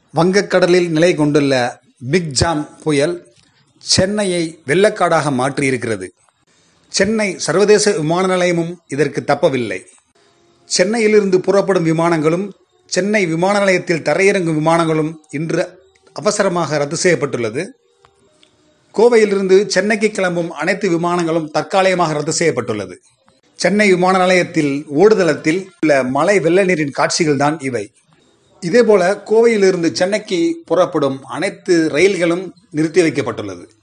வங்கக்கடலில் நிலை கொண்டுள்ள பிக் ஜாம் புயல் சென்னையை வெள்ளக்காடாக மாற்றியிருக்கிறது சென்னை சர்வதேச விமான நிலையமும் இதற்கு தப்பவில்லை சென்னையிலிருந்து புறப்படும் விமானங்களும் சென்னை விமான நிலையத்தில் தரையிறங்கும் விமானங்களும் இன்று அவசரமாக ரத்து செய்யப்பட்டுள்ளது கோவையிலிருந்து சென்னைக்கு கிளம்பும் அனைத்து விமானங்களும் தற்காலிகமாக ரத்து செய்யப்பட்டுள்ளது சென்னை விமான நிலையத்தில் ஓடுதளத்தில் உள்ள மழை வெள்ள நீரின் காட்சிகள் தான் இவை இதேபோல கோவையிலிருந்து சென்னைக்கு புறப்படும் அனைத்து ரயில்களும் நிறுத்தி வைக்கப்பட்டுள்ளது